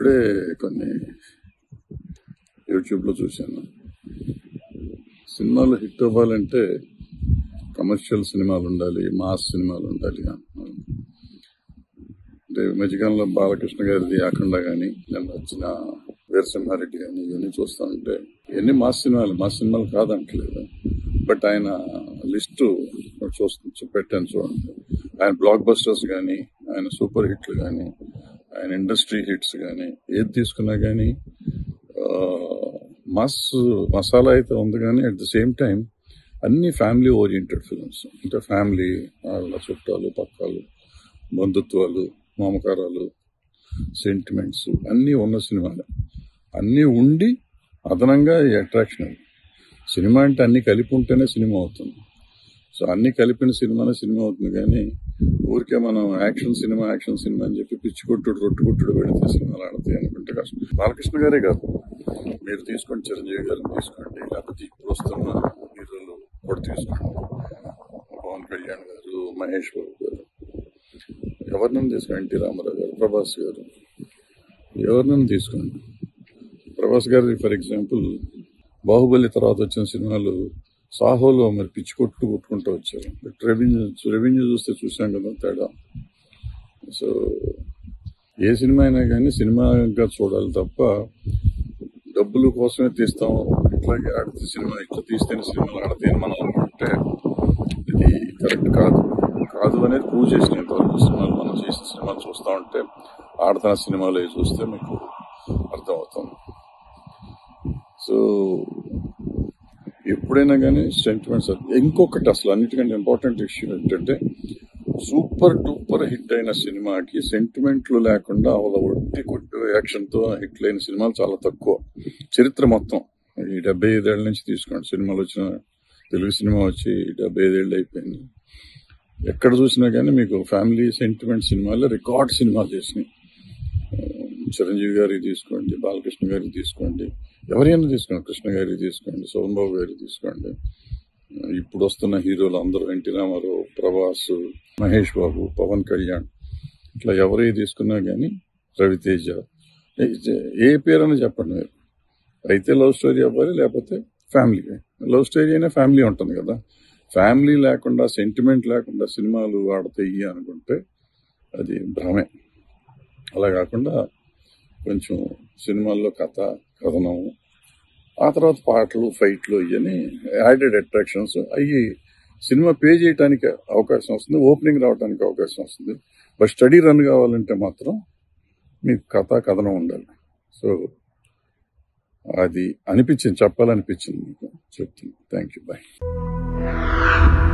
ఇప్పుడే కొన్ని యూట్యూబ్లో చూశాను సినిమాలు హిట్ అవ్వాలంటే కమర్షియల్ సినిమాలు ఉండాలి మాస్ సినిమాలు ఉండాలి అంటున్నారు అంటే ఈ మధ్యకాలంలో బాలకృష్ణ గారిది అఖండ కానీ నిన్న వచ్చిన వీరసింహారెడ్డి కానీ ఇవన్నీ చూస్తా ఉంటే ఇవన్నీ మాస్ సినిమాలు మాస్ సినిమాలు కాదంటలేదు బట్ ఆయన లిస్టు చూస్తూ పెట్టాను చూడండి ఆయన బ్లాక్ బస్టర్స్ కానీ ఆయన సూపర్ హిట్లు కానీ ఆయన ఇండస్ట్రీ హిట్స్ కానీ ఏది తీసుకున్నా కానీ మస్ మసాలా అయితే ఉంది కానీ అట్ ద సేమ్ టైం అన్ని ఫ్యామిలీ ఓరియంటెడ్ ఫిల్మ్స్ అంటే ఫ్యామిలీ వాళ్ళ చుట్టాలు పక్కాలు బంధుత్వాలు మమకారాలు సెంటిమెంట్స్ అన్నీ ఉన్న సినిమాలే అన్నీ ఉండి అదనంగా ఈ అట్రాక్షన్ సినిమా అంటే అన్ని కలిపి ఉంటేనే సినిమా అవుతుంది సో అన్ని కలిపిన సినిమానే సినిమా అవుతుంది కానీ ఊరికే మనం యాక్షన్ సినిమా యాక్షన్ సినిమా అని చెప్పి పిచ్చి కొట్టుడు రొట్టు కొట్టుడు పెడితే సినిమాలు ఆడతాయి అనుకుంటే కష్టం బాలకృష్ణ గారే కాదు మీరు తీసుకోండి చిరంజీవి గారిని తీసుకోండి లేకపోతే ఇప్పుడు వస్తున్న హీరోలు కూడా తీసుకోండి పవన్ కళ్యాణ్ గారు మహేష్ బాబు గారు ఎవరినైనా తీసుకోండి ఎన్టీ రామారావు గారు ప్రభాస్ గారు ఎవరినైనా తీసుకోండి ప్రభాస్ గారి ఫర్ ఎగ్జాంపుల్ బాహుబలి తర్వాత వచ్చిన సినిమాలు సాహోలో మరి పిచ్చి కొట్టు కొట్టుకుంటూ వచ్చారు బట్ రెవెన్యూ రెవెన్యూ చూస్తే చూసాం కదా తేడా సో ఏ సినిమా అయినా కానీ సినిమాగా చూడాలి తప్ప డబ్బుల కోసమే తీస్తాం ఇట్లాగే ఆడితే సినిమా ఇట్లా తీస్తేనే సినిమాలు ఆడతాయని మనం అనుకుంటే ఇది కరెక్ట్ కాదు కాదు అనేది ప్రూవ్ చేసిన ఇంతవరకు సినిమాలు మనం చేసిన సినిమాలు చూస్తూ ఉంటే ఆడుతున్న సినిమాలు అవి చూస్తే మీకు అర్థమవుతుంది సో ఎప్పుడైనా కానీ సెంటిమెంట్స్ ఇంకొకటి అసలు అన్నిటికంటే ఇంపార్టెంట్ ఇష్యూ ఏంటంటే సూపర్ డూపర్ హిట్ అయిన సినిమాకి సెంటిమెంట్లు లేకుండా వాళ్ళ ఒట్టి కొట్టు యాక్షన్ తో హిట్ అయిన సినిమాలు చాలా తక్కువ చరిత్ర మొత్తం ఈ డెబ్బై ఐదేళ్ల నుంచి తీసుకోండి సినిమాలు వచ్చిన తెలుగు సినిమా వచ్చి డెబ్బై ఐదేళ్ళు అయిపోయింది ఎక్కడ చూసినా కానీ మీకు ఫ్యామిలీ సెంటిమెంట్ సినిమాలు రికార్డ్ సినిమాలు చేసినాయి చిరంజీవి గారికి తీసుకోండి బాలకృష్ణ గారికి తీసుకోండి ఎవరైనా తీసుకోండి కృష్ణ గారికి తీసుకోండి సోమన్ బాబు గారికి తీసుకోండి ఇప్పుడు వస్తున్న హీరోలు అందరూ ఎన్టీ రామారావు ప్రభాస్ మహేష్ బాబు పవన్ కళ్యాణ్ ఇట్లా ఎవరైనా తీసుకున్నా కానీ రవితేజ ఏ- ఏ పేరైనా చెప్పండి మీరు అయితే లవ్ స్టోరీ అవ్వాలి లేకపోతే ఫ్యామిలీ లవ్ స్టోరీ అయినా ఫ్యామిలీ ఉంటుంది కదా ఫ్యామిలీ లేకుండా సెంటిమెంట్ లేకుండా సినిమాలు ఆడతాయి అనుకుంటే అది భ్రమే అలా కాకుండా కొంచెం సినిమాల్లో కథ కథనం ఆ తర్వాత పాటలు ఫైట్లు ఇవన్నీ యాడెడ్ అట్రాక్షన్స్ అవి సినిమా పే చేయడానికి అవకాశం వస్తుంది ఓపెనింగ్ రావడానికి అవకాశం వస్తుంది బట్ స్టడీ రన్ కావాలంటే మాత్రం మీకు కథ కథనం ఉండాలి సో అది అనిపించింది చెప్పాలనిపించింది మీకు చెప్తుంది థ్యాంక్ యూ బాయ్